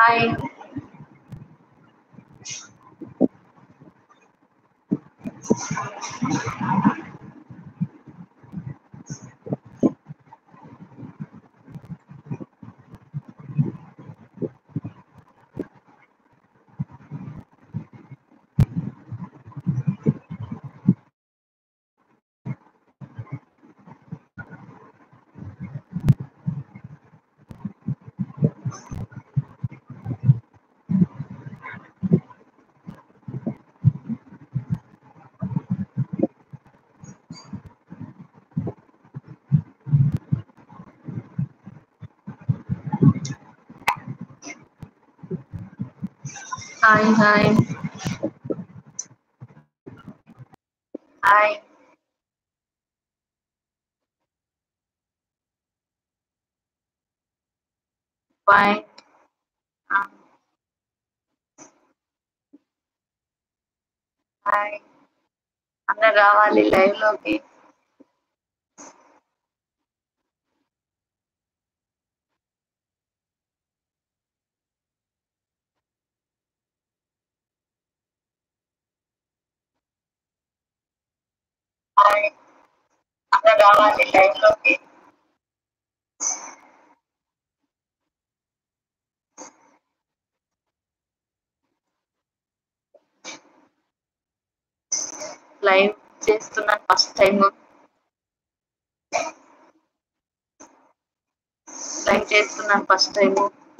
Hi hi hi hi bye hi అందరు రావాలి live లోకి హాయ్ అందరు రావాలి లైవ్ లోకి లైవ్ చేస్తున్నాను ఫస్ట్ టైం లైవ్ చేస్తున్నాను ఫస్ట్ టైం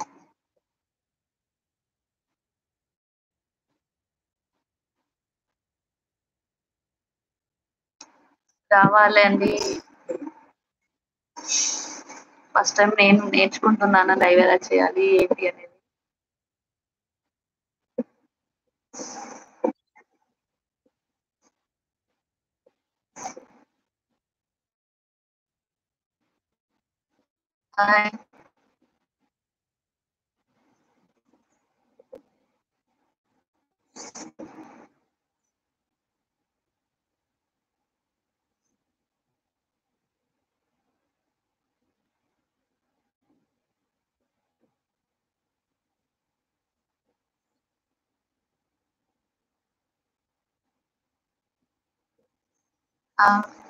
రావాలి అండి ఫస్ట్ టైం నేను నేర్చుకుంటున్నాను లైవ్ ఎలా చేయాలి ఏంటి అనేది హాయ్ ఆ,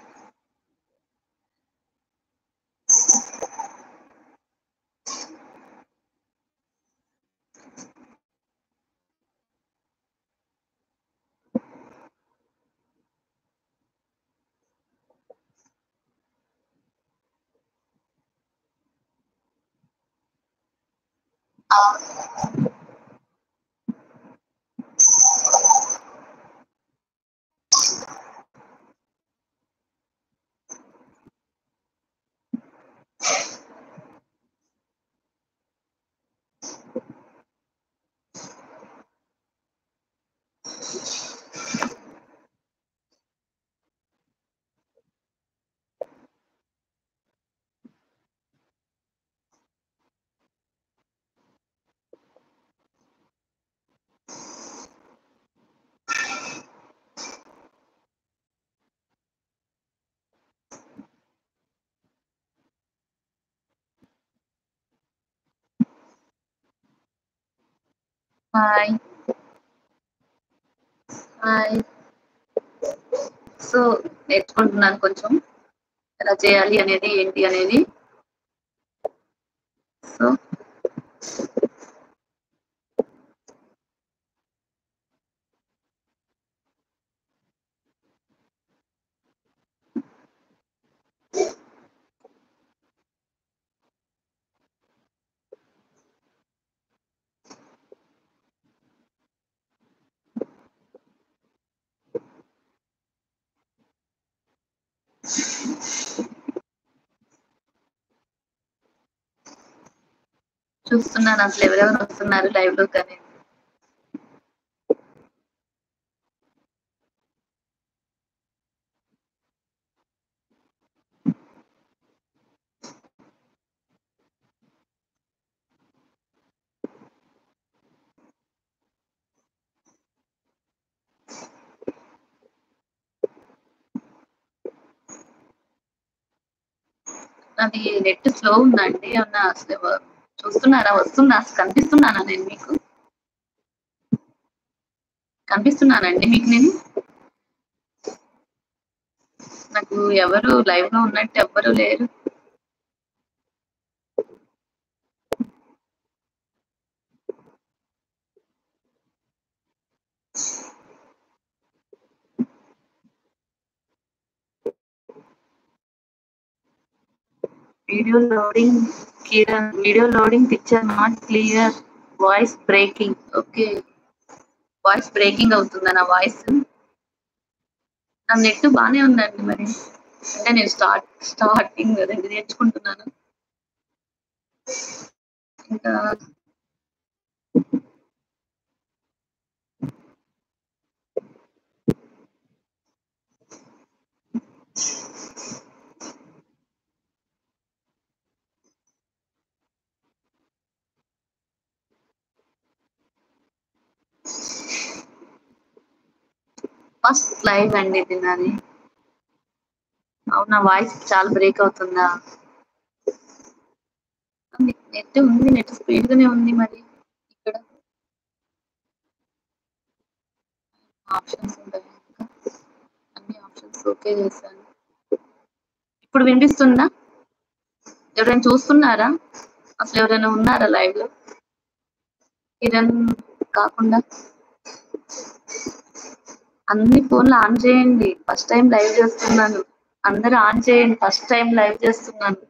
ఆ, హాయ్ హాయ్ సో నేర్చుకుంటున్నాను కొంచెం ఎలా చేయాలి అనేది ఏంటి అనేది సో చూస్తున్నాను అసలు ఎవరెవరు వస్తున్నారు లైవ్ లో కానీ అది నెట్ స్లో ఉందండి అన్న అసలు ఎవ- వస్తున్నారా వస్తుందా అసలు కనిపిస్తున్నానా నేను మీకు కనిపిస్తున్నానండి మీకు నేను నాకు ఎవరు లైవ్ లో ఉన్నట్టు ఎవ్వరు లేరు video loading Kiran video loading picture not clear voice breaking okay voice breaking అవుతుందా నా వాయిస్ నా నెట్ బానే ఉందండి మరి అంటే నేను స్టార్ట్ స్టార్టింగ్ కదండి నేర్చుకుంటున్నాను ఇంకా ఫస్ట్ లైవ్ అండి ఇది నాది అవునా వాయిస్ చాలా బ్రేక్ అవుతుందా నెట్ ఉంది నెట్ స్పీడ్ గానే ఉంది మరి ఇక్కడ ఆప్షన్స్ ఉంటాయి ఇంకా అన్ని ఆప్షన్స్ ఓకే చేశాను ఇప్పుడు వినిపిస్తుందా ఎవరైనా చూస్తున్నారా అసలు ఎవరైనా ఉన్నారా లైవ్ లో కిరణ్ కాకుండా అన్ని ఫోన్లు ఆన్ చేయండి ఫస్ట్ టైం లైవ్ చేస్తున్నాను అందరూ ఆన్ చేయండి ఫస్ట్ టైం లైవ్ చేస్తున్నాను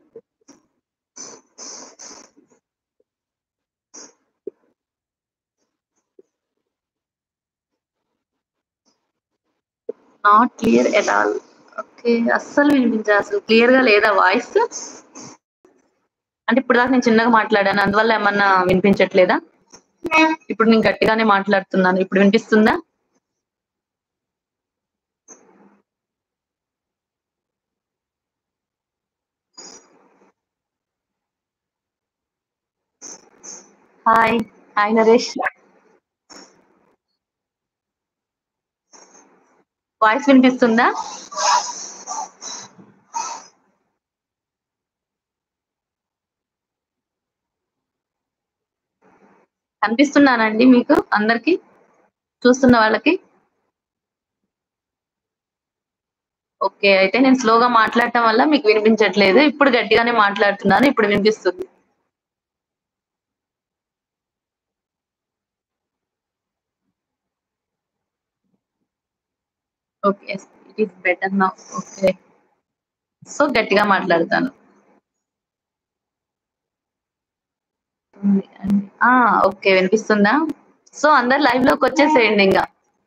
not clear at all okay అస్సలు వినిపించా అసలు క్లియర్ గా లేదా వాయిస్ అంటే ఇప్పుడు దాకా నేను చిన్నగా మాట్లాడాను అందువల్ల ఏమన్నా వినిపించట్లేదా ఇప్పుడు నేను గట్టిగానే మాట్లాడుతున్నాను ఇప్పుడు వినిపిస్తుందా హాయ్ హాయ్ నరేష్ వాయిస్ వినిపిస్తుందా కనిపిస్తున్నానండి మీకు అందరికి చూస్తున్న వాళ్ళకి ఓకే అయితే నేను స్లోగా మాట్లాడటం వల్ల మీకు వినిపించట్లేదు ఇప్పుడు గట్టిగానే మాట్లాడుతున్నాను ఇప్పుడు వినిపిస్తుంది ఓకే ఇట్ ఈస్ బెటర్ నా ఓకే సో గట్టిగా మాట్లాడతాను ఆ ఓకే వినిపిస్తుందా సో అందరు లైవ్ లోకి వచ్చేసేయండి ఇంకా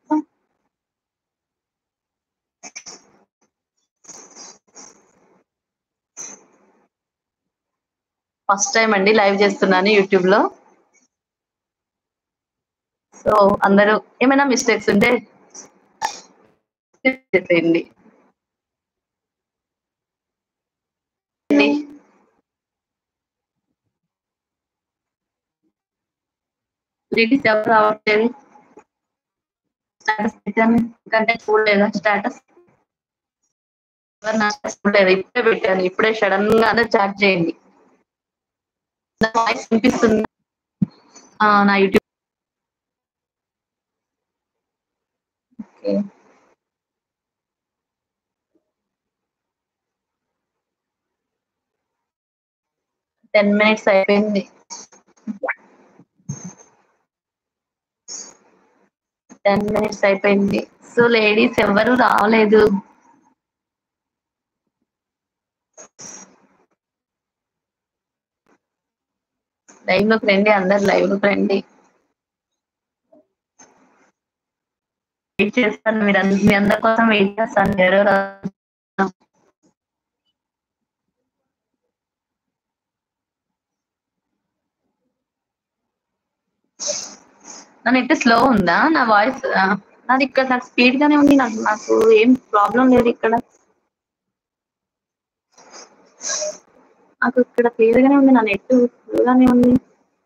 ఫస్ట్ టైం అండి లైవ్ చేస్తున్నాను యూట్యూబ్ లో సో అందరూ ఏమైనా మిస్టేక్స్ ఉంటే చేసేయండి లేడీస్ ఎవరు రావట్లేదు స్టేటస్ పెట్టాను ఎందుకంటే చూడలేదా స్టేటస్ ఎవరు నా స్టేటస్ చూడలేదు ఇప్పుడే పెట్టాను ఇప్పుడే సడన్ గా అందరూ చాట్ చేయండి నా వాయిస్ వినిపిస్తుంది నా యూట్యూబ్ ఓకే టెన్ మినిట్స్ అయిపోయింది టెన్ మినిట్స్ అయిపోయింది సో లేడీస్ ఎవరు రావలేదు లైవ్ లోకి రండి అందరు లైవ్ లోకి రండి వెయిట్ చేస్తాను మీరు అంద- మీ అందరి కోసం వెయిట్ చేస్తాను ఎవరో రా- నా నెట్ స్లో ఉందా నా వాయిస్ నాది ఇక్కడ నాకు స్పీడ్ గానే ఉంది నాకు నాకు ఏం ప్రాబ్లం లేదు ఇక్కడ నాకు ఇక్కడ క్లియర్ గానే ఉంది నా నెట్ స్లో గానే ఉంది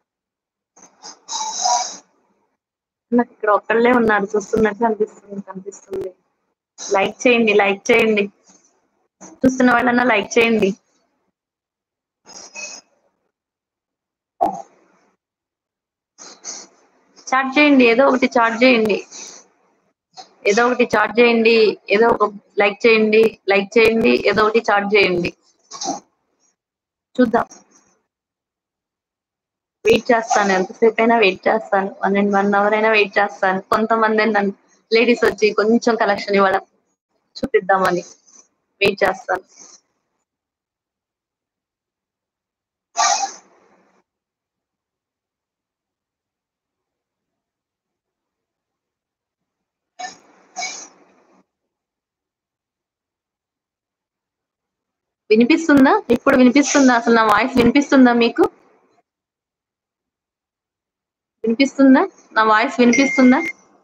నాకు ఇక్కడ ఒక్కళ్ళే ఉన్నారు చూస్తున్నట్టు అనిపిస్తుంది కనిపిస్తుంది లైక్ చేయండి లైక్ చేయండి చూస్తున్న వాళ్ళన్నా లైక్ చేయండి చాట్ చేయండి ఏదో ఒకటి చాట్ చేయండి ఏదో ఒకటి చాట్ చేయండి ఏదో ఒక లైక్ చేయండి లైక్ చేయండి ఏదో ఒకటి చాట్ చేయండి చూద్దాం వెయిట్ చేస్తాను ఎంతసేపు అయినా వెయిట్ చేస్తాను వన్ అండ్ వన్ అవర్ అయినా వెయిట్ చేస్తాను కొంతమంది నన్ను లేడీస్ వచ్చి కొంచెం కలెక్షన్ ఇవ్వడం చూపిద్దామని వెయిట్ చేస్తాను వినిపిస్తుందా ఇప్పుడు వినిపిస్తుందా అసలు నా వాయిస్ వినిపిస్తుందా మీకు వినిపిస్తుందా నా వాయిస్ వినిపిస్తుందా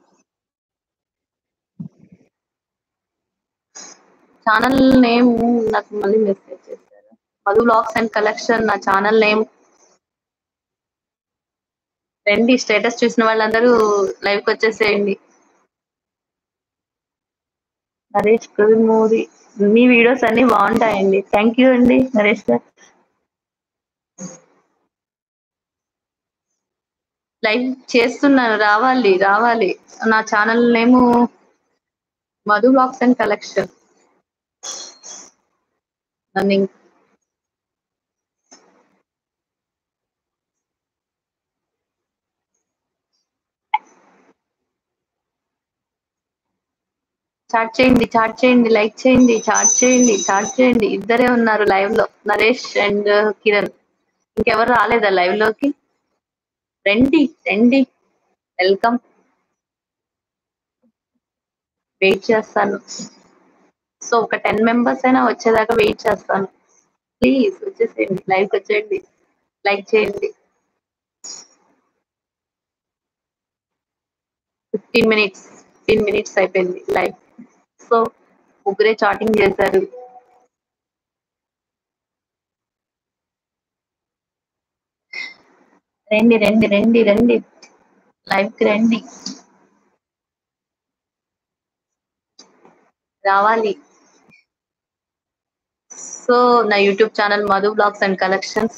ఛానల్ నేమ్ నాకు మళ్ళీ మెసేజ్ చేశారు మధు బ్లాగ్స్ అండ్ కలెక్షన్ నా ఛానల్ నేమ్ రండి స్టేటస్ చూసిన వాళ్ళందరూ లైవ్ కి వచ్చేసేయండి నరేష్ మూవీ మీ వీడియోస్ అన్ని బాగుంటాయండి థ్యాంక్ యూ అండి నరేష్ గారు లైవ్ చేస్తున్నాను రావాలి రావాలి నా channel name Madhu blogs and collection నన్ను ఇం- చాట్ చేయండి చాట్ చేయండి లైక్ చేయండి చాట్ చేయండి చాట్ చేయండి ఇద్దరే ఉన్నారు లైవ్ లో నరేష్ అండ్ కిరణ్ ఇంకెవరు రాలేదా లైవ్ లోకి రండి రండి వెల్కమ్ వెయిట్ చేస్తాను సో ఒక టెన్ మెంబర్స్ అయినా వచ్చేదాకా వెయిట్ చేస్తాను ప్లీజ్ వచ్చేసేయండి లైవ్ వచ్చేయండి లైక్ చేయండి ఫిఫ్టీన్ మినిట్స్ ఫిఫ్టీన్ మినిట్స్ అయిపోయింది లైవ్ సో ముగ్గురే చాటింగ్ చేశారు రండి రండి రండి రండి లైవ్ కి రండి రావాలి సో నా YouTube channel Madhu blogs and collections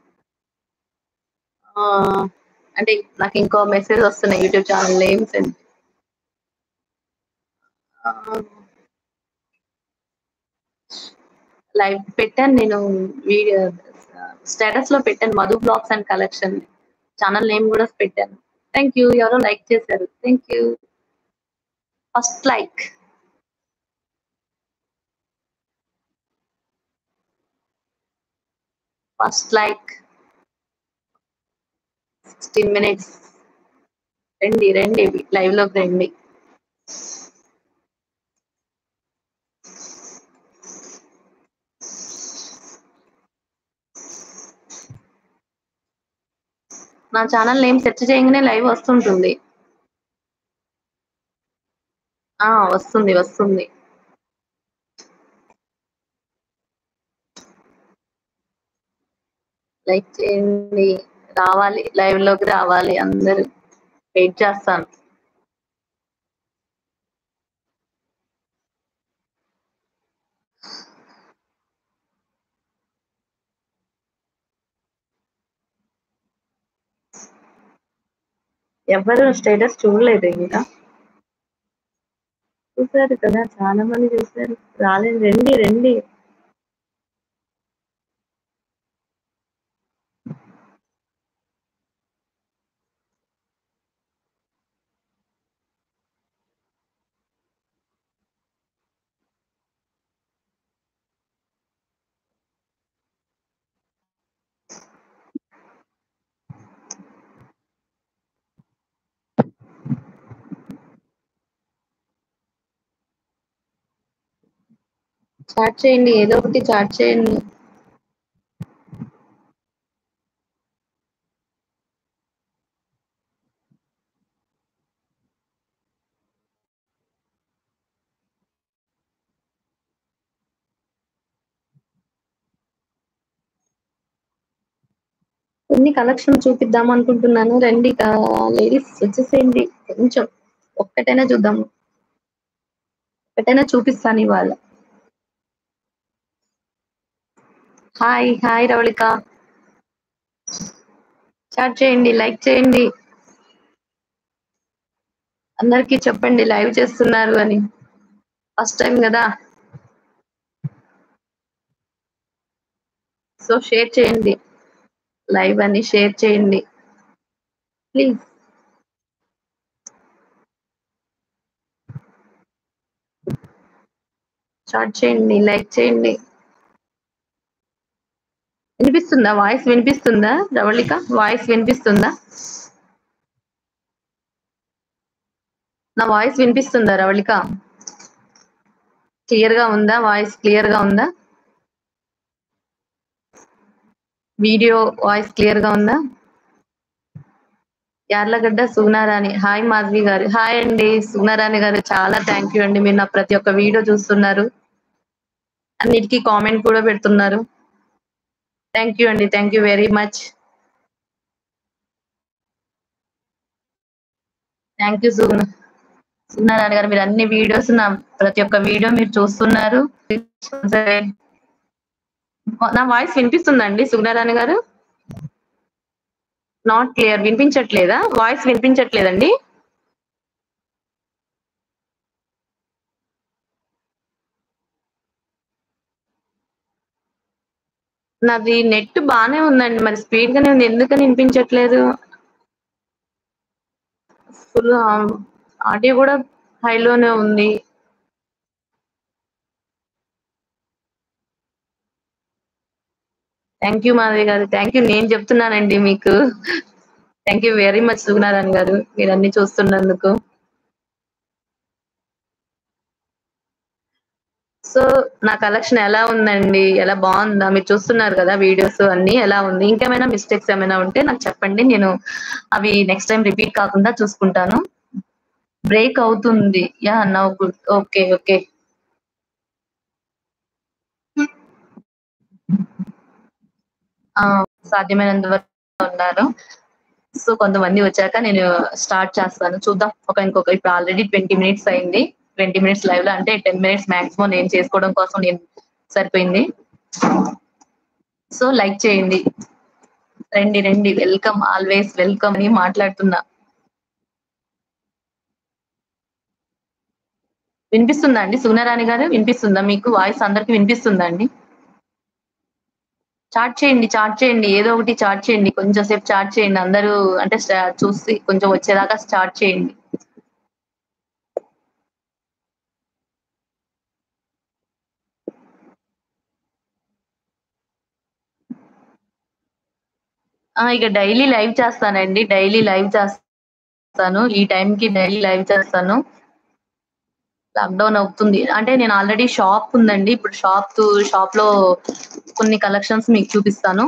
అంటే నాకు ఇంకో మెసేజ్ వస్తున్నాయి YouTube channel names and live పెట్టాను నేను వీడియో స్టేటస్ లో పెట్టాను Madhu blogs and collection channel name కూడా పెట్టాను థ్యాంక్ యూ ఎవరో లైక్ చేశారు thank you first like first like sixteen minutes రండి రండి లైవ్ లోకి రండి నా ఛానల్ నేమ్ సెర్చ్ చేయగానే లైవ్ వస్తుంటుంది ఆ వస్తుంది వస్తుంది లైక్ చేయండి రావాలి లైవ్ లోకి రావాలి అందరూ వెయిట్ చేస్తాను ఎవరు స్టేటస్ చూడలేదు ఇంకా చూసారు కదా చాలా మంది చూసారు రాలేదు రండి రండి చాట్ చేయండి ఏదో ఒకటి చాట్ చేయండి కొన్ని కలెక్షన్ చూపిద్దాం అనుకుంటున్నాను రండి లేడీస్ వచ్చేసేయండి కొంచెం ఒక్కటైనా చూద్దాము ఒక్కటైనా చూపిస్తాను ఇవాళ హాయ్ హాయ్ రవళిక చాట్ చేయండి లైక్ చేయండి అందరికీ చెప్పండి లైవ్ చేస్తున్నారు అని ఫస్ట్ టైం కదా సో షేర్ చేయండి లైవ్ అని షేర్ చేయండి ప్లీజ్ చాట్ చేయండి లైక్ చేయండి వినిపిస్తుందా వాయిస్ వినిపిస్తుందా రవళిక వాయిస్ వినిపిస్తుందా నా వాయిస్ వినిపిస్తుందా రవళిక క్లియర్ గా ఉందా వాయిస్ క్లియర్ గా ఉందా వీడియో వాయిస్ క్లియర్ గా ఉందా యార్లగడ్డ సుగుణారాణి హాయ్ మాధవి గారు హాయ్ అండి సుగుణారాణి గారు చాలా థ్యాంక్ యూ అండి మీరు నా ప్రతి ఒక్క వీడియో చూస్తున్నారు అన్నిటికీ కామెంట్ కూడా పెడుతున్నారు థ్యాంక్ యూ అండి thank you very much thank you Suguna Sugunarani గారు మీరు అన్ని వీడియోస్ నా ప్రతి ఒక్క వీడియో మీరు చూస్తున్నారు నా వాయిస్ వినిపిస్తుందండి సుగుణారాణి గారు నాట్ క్లియర్ వినిపించట్లేదా వాయిస్ వినిపించట్లేదండి నాది నెట్ బానే ఉందండి మరి స్పీడ్ గానే ఉంది ఎందుకని వినిపించట్లేదు ఫుల్ ఆడియో కూడా హైలోనే ఉంది థ్యాంక్ యూ మాధవి గారు థ్యాంక్ యూ నేను చెప్తున్నానండి మీకు thank you very much Sugunarayana గారు మీరు అన్ని చూస్తున్నందుకు సో నా కలెక్షన్ ఎలా ఉందండి ఎలా బాగుందా మీరు చూస్తున్నారు కదా వీడియోస్ అన్ని ఎలా ఉంది ఇంకేమైనా మిస్టేక్స్ ఏమైనా ఉంటే నాకు చెప్పండి నేను అవి నెక్స్ట్ టైం రిపీట్ కాకుండా చూసుకుంటాను బ్రేక్ అవుతుంది yeah now good okay okay సాధ్యమైనంత వరకు ఉన్నారు సో కొంతమంది వచ్చాక నేను స్టార్ట్ చేస్తాను చూద్దాం ఒక ఇంకొక ఇప్పుడు ఆల్రెడీ ట్వంటీ మినిట్స్ అయింది ట్వంటీ మినిట్స్ లైవ్ లో అంటే టెన్ మినిట్స్ మాక్సిమం నేను చేసుకోవడం కోసం నేను సరిపోయింది సో లైక్ చేయండి రండి రండి వెల్కమ్ ఆల్వేస్ వెల్కమ్ అని మాట్లాడుతున్నా వినిపిస్తుందా అండి సుగుణరాణి గారు వినిపిస్తుందా మీకు వాయిస్ అందరికి వినిపిస్తుందా అండి చాట్ చేయండి చాట్ చేయండి ఏదో ఒకటి చాట్ చేయండి కొంచెం సేపు చాట్ చేయండి అందరూ అంటే స్టా- చూసి కొంచెం వచ్చేదాకా స్టార్ట్ చేయండి ఆ ఇక డైలీ లైవ్ చేస్తానండి డైలీ లైవ్ చేస్తాను ఈ time కి డైలీ లైవ్ చేస్తాను లాక్డౌన్ అవుతుంది అంటే నేను ఆల్రెడీ షాప్ ఉందండి ఇప్పుడు షాప్ షాప్ లో కొన్ని కలెక్షన్స్ మీకు చూపిస్తాను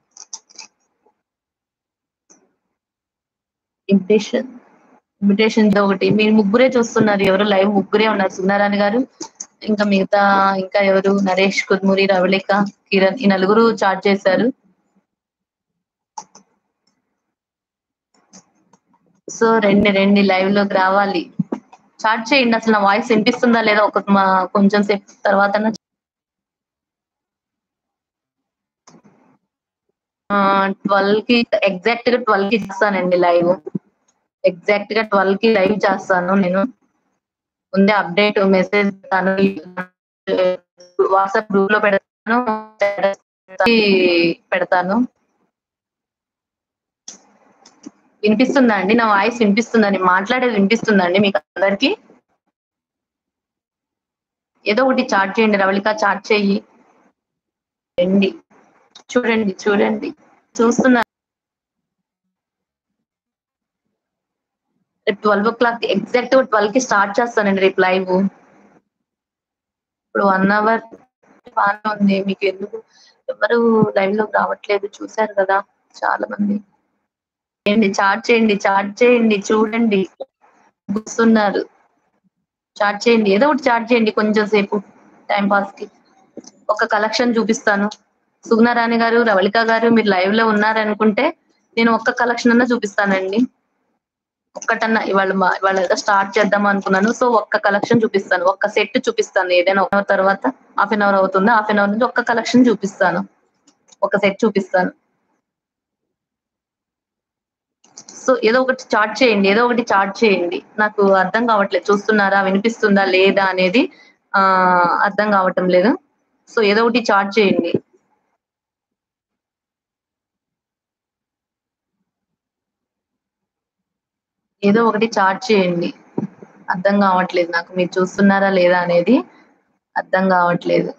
ఇన్విటేషన్ ఇన్విటేషన్ ఒకటి మీరు ముగ్గురే చూస్తున్నారు ఎవరు లైవ్ ముగ్గురే ఉన్నారు సున్నారాణి గారు ఇంకా మిగతా ఇంకా ఎవరు నరేష్ కుర్మూరి రవళిక కిరణ్ ఈ నలుగురు చార్జ్ చేశారు సో రెండు రెండు లైవ్ లోకి రావాలి చాట్ చేయండి అసలు నా వాయిస్ వినిపిస్తుందా లేదా ఒక మా- కొంచెం సేపు తర్వాత ట్వెల్వ్ కి ఎగ్జాక్ట్ గా ట్వెల్వ్ కి చేస్తానండి లైవ్ ఎగ్జాక్ట్ గా ట్వెల్వ్ కి లైవ్ చేస్తాను నేను ముందే అప్డేట్ మెసేజ్ పెడతాను వాట్సాప్ గ్రూప్ లో పెడతాను పెడతాను వినిపిస్తుందా అండి నా వాయిస్ వినిపిస్తుందా నేను మాట్లాడేది వినిపిస్తుందా అండి మీకు అందరికి ఏదో ఒకటి చాట్ చేయండి రవళిక చాట్ చేయి రండి చూడండి చూడండి చూస్తున్నా రేపు twelve o'clock exact twelve కి స్టార్ట్ చేస్తానండి రేపు లైవ్ ఇప్పుడు వన్ అవర్ బాగానే ఉంది మీకు ఎందుకు ఎవరు లైవ్ లోకి రావట్లేదు చూశారు కదా చాలా మంది చేయండి చాట్ చేయండి చాట్ చేయండి చూడండి కూస్తున్నారు చాట్ చేయండి ఏదో ఒకటి చాట్ చేయండి కొంచెం సేపు టైం పాస్ కి ఒక కలెక్షన్ చూపిస్తాను సుగుణారాణి గారు రవళిక గారు మీరు లైవ్ లో ఉన్నారనుకుంటే నేను ఒక్క కలెక్షన్ అన్నా చూపిస్తానండి ఒక్కటన్నా ఇవాళ మా- ఇవాళ ఏదో స్టార్ట్ చేద్దాం అనుకున్నాను సో ఒక్క కలెక్షన్ చూపిస్తాను ఒక్క సెట్ చూపిస్తాను ఏదైనా ఒక తర్వాత హాఫ్ అన్ అవర్ అవుతుంది హాఫ్ అన్ అవర్ నుంచి ఒక్క కలెక్షన్ చూపిస్తాను ఒక సెట్ చూపిస్తాను సో ఏదో ఒకటి చార్ట్ చేయండి ఏదో ఒకటి చార్ట్ చేయండి నాకు అర్థం కావట్లేదు చూస్తున్నారా వినిపిస్తుందా లేదా అనేది ఆ అర్థం కావటం లేదు సో ఏదో ఒకటి చార్ట్ చేయండి ఏదో ఒకటి చార్ట్ చేయండి అర్థం కావట్లేదు నాకు మీరు చూస్తున్నారా లేదా అనేది అర్థం కావట్లేదు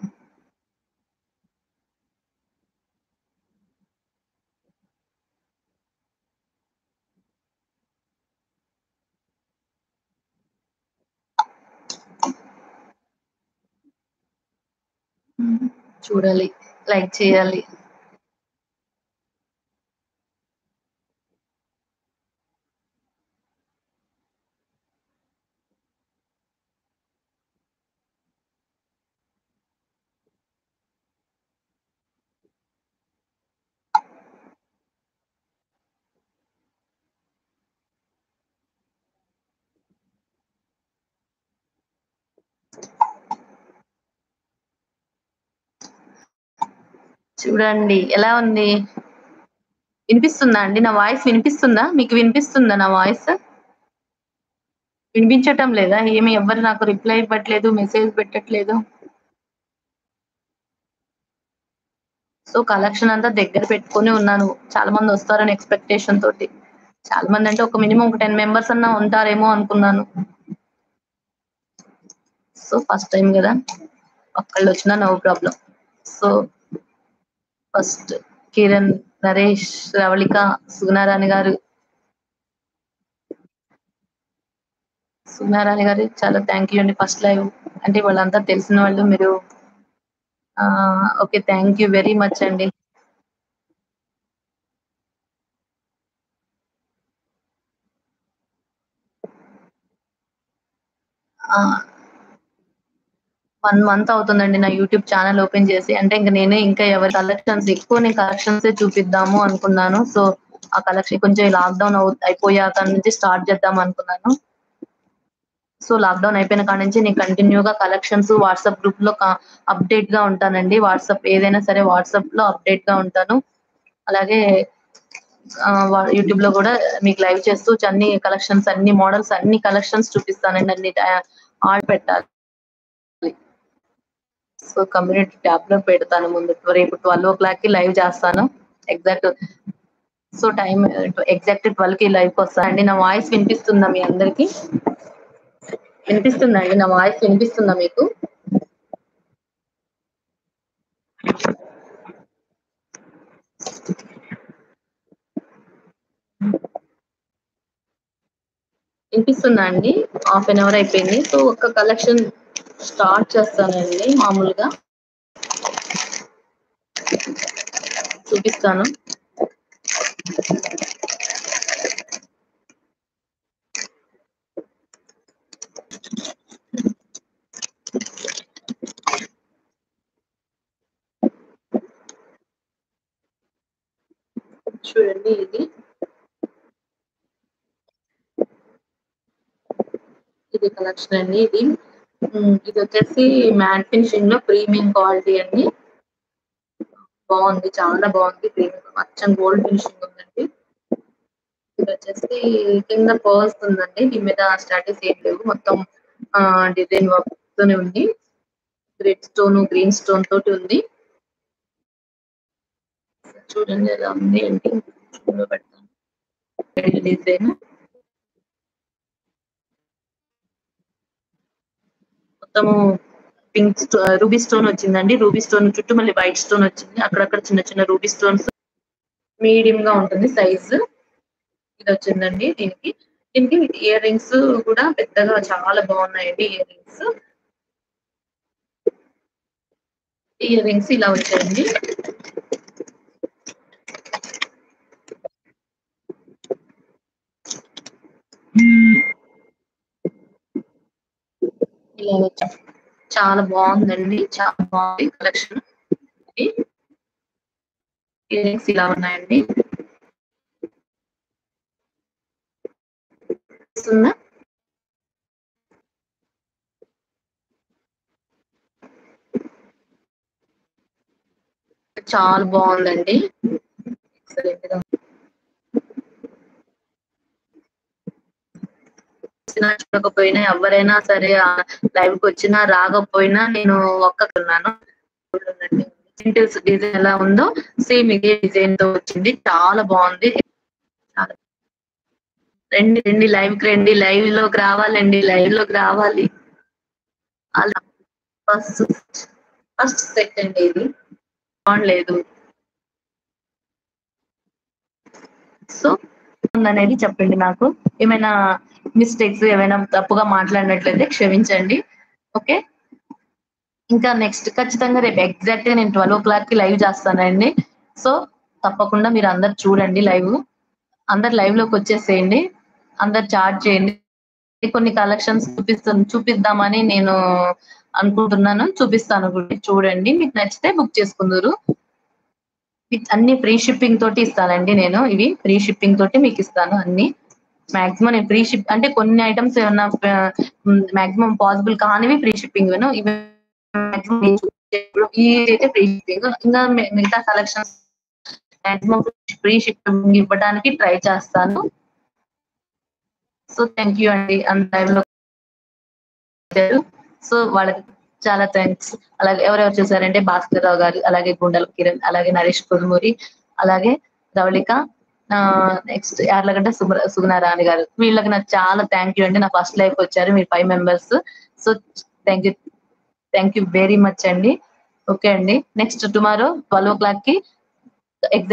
చూడాలి లైక్ చేయాలి చూడండి ఎలా ఉంది వినిపిస్తుందా అండి నా వాయిస్ వినిపిస్తుందా మీకు వినిపిస్తుందా నా వాయిస్ వినిపించటం లేదా ఏమి ఎవ్వరు నాకు రిప్లై ఇవ్వట్లేదు మెసేజ్ పెట్టట్లేదు సో కలెక్షన్ అంతా దగ్గర పెట్టుకొని ఉన్నాను చాలా మంది వస్తారని ఎక్స్పెక్టేషన్ తోటి చాలా మంది అంటే ఒక మినిమం ఒక టెన్ మెంబర్స్ అన్నా ఉంటారేమో అనుకున్నాను సో ఫస్ట్ టైం కదా ఒక్కళ్ళు వచ్చినా no problem so first Kiran Naresh Ravalika Sugunarani గారు సుగుణారాణి గారు చాలా థ్యాంక్ యూ అండి ఫస్ట్ లైవ్ అంటే వాళ్ళంతా తెలిసిన వాళ్ళు మీరు okay thank you very much అండి వన్ మంత్ అవుతుందండి నా యూట్యూబ్ ఛానల్ ఓపెన్ చేసి అంటే ఇంకా నేనే ఇంకా ఎవరి కలెక్షన్స్ ఎక్కువ నేను కలెక్షన్స్ చూపిద్దాము అనుకున్నాను సో ఆ కలెక్షన్ కొంచెం లాక్డౌన్ అయిపోయాక నుంచి స్టార్ట్ చేద్దాం అనుకున్నాను సో లాక్డౌన్ అయిపోయిన కాడ నుంచి నేను కంటిన్యూగా కలెక్షన్స్ వాట్సాప్ గ్రూప్ లో అప్డేట్ గా ఉంటానండి వాట్సాప్ ఏదైనా సరే వాట్సాప్ లో అప్డేట్ గా ఉంటాను అలాగే యూట్యూబ్ లో కూడా మీకు లైవ్ చేస్తూ అన్ని కలెక్షన్స్ అన్ని మోడల్స్ అన్ని కలెక్షన్స్ చూపిస్తానండి అన్ని ఆల్ పెట్టాలి సో కమ్యూనిటీ ట్యాబ్ లో పెడతాను ముందు రేపు ట్వెల్వ్ ఓ క్లాక్ కి లైవ్ చేస్తాను exact so time exact twelve కి లైవ్ వస్తానండి నా వాయిస్ వినిపిస్తుందా మీ అందరికి వినిపిస్తుందా అండి నా వాయిస్ వినిపిస్తుందా మీకు వినిపిస్తుందా అండి హాఫ్ అన్ అవర్ అయిపోయింది సో ఒక కలెక్షన్ స్టార్ట్ చేస్తానండి మామూలుగా చూపిస్తాను చూడండి ఇది ఇది కలెక్షన్ అండి ఇది ఇది వచ్చేసి మ్యాట్ ఫినిషింగ్ లో ప్రీమియం క్వాలిటీ అండి బాగుంది చాలా బాగుంది ప్రీమియం అచ్చం గోల్డ్ ఫినిషింగ్ ఉందండి ఇది వచ్చేసి కింద పర్స్ ఉందండి దీని మీద స్టాటస్ ఏం లేవు మొత్తం డిజైన్ వర్క్ తోనే ఉంది రెడ్ స్టోన్ గ్రీన్ స్టోన్ తోటి ఉంది చూడండి ఎలా ఉంది ఏంటి పెడతాను డిజైన్ మొత్తము పింక్ రూబీ స్టోన్ వచ్చిందండి రూబీ స్టోన్ చుట్టూ మళ్ళీ వైట్ స్టోన్ వచ్చింది అక్కడక్కడ చిన్న చిన్న రూబీ స్టోన్స్ మీడియం గా ఉంటుంది సైజు ఇది వచ్చిందండి దీనికి దీనికి ఇయర్ రింగ్స్ కూడా పెద్దగా చాలా బాగున్నాయండి ఇయర్ రింగ్స్ ఇయర్ రింగ్స్ ఇలా వచ్చాయండి ఇలా వచ్చా చాలా బాగుందండి చాలా బాగుంది కలెక్షన్ ఇయర్ రింగ్స్ ఇలా ఉన్నాయండి వస్తుందా చాలా బాగుందండి ఎక్సలెంట్ గా చూసినా చూడకపోయినా ఎవరైనా సరే లైవ్ కి వచ్చినా రాకపోయినా నేను ఒక్కకున్నాను సింటిల్స్ డిజైన్ ఎలా ఉందో సేమ్ ఇదే డిజైన్ తో వచ్చింది చాలా బాగుంది చాలా రండి రండి లైవ్ కి రండి లైవ్ లోకి రావాలండి లైవ్ లోకి రావాలి అలా ఫస్ట్ ఫస్ట్ సెట్ అండి ఇది బాగుండలేదు సో అనేది చెప్పండి నాకు ఏమైనా మిస్టేక్స్ ఏమైనా తప్పుగా మాట్లాడినట్లయితే క్షమించండి ఓకే ఇంకా నెక్స్ట్ ఖచ్చితంగా రేపు ఎగ్జాక్ట్ గా నేను ట్వెల్వ్ ఓ క్లాక్ కి లైవ్ చేస్తానండి సో తప్పకుండా మీరు అందరు చూడండి లైవ్ అందరు లైవ్ లోకి వచ్చేసేయండి అందరు చార్జ్ చేయండి కొన్ని కలెక్షన్స్ చూపిస్తాను చూపిద్దామని నేను అనుకుంటున్నాను చూపిస్తాను కూడా చూడండి మీకు నచ్చితే బుక్ చేసుకుందరు విత్ అన్ని ఫ్రీ షిప్పింగ్ తోటి ఇస్తానండి నేను ఇవి ఫ్రీ షిప్పింగ్ తోటి మీకు ఇస్తాను అన్ని మాక్సిమం నేను ఫ్రీ షిప్ అంటే కొన్ని ఐటమ్స్ ఏమన్నా మాక్సిమం పాసిబుల్ కానివి ఫ్రీ షిప్పింగ్ ఇవి ఈ అయితే ఫ్రీ షిప్పింగ్ ఇంకా మి- మిగతా కలెక్షన్స్ మాక్సిమం ఫ్రీ షిప్పింగ్ ఇవ్వడానికి ట్రై చేస్తాను సో థ్యాంక్ యూ అండి అంత లైవ్ లో వచ్చారు. సో వాళ్ళకి చాలా థ్యాంక్స్ అలాగే ఎవరెవరు చూసారంటే భాస్కర్ రావు గారు అలాగే గుండెల కిరణ్ అలాగే నరేష్ కుదుమూరి అలాగే ధవళిక నెక్స్ట్ యార్లగడ్డ సుమ సుగుణారాణి గారు వీళ్ళకి నాకు చాలా థ్యాంక్ యూ అండి నా ఫస్ట్ లైఫ్ వచ్చారు మీరు five members so thank you thank you very much అండి ఓకే అండి next tomorrow twelve o'clock కి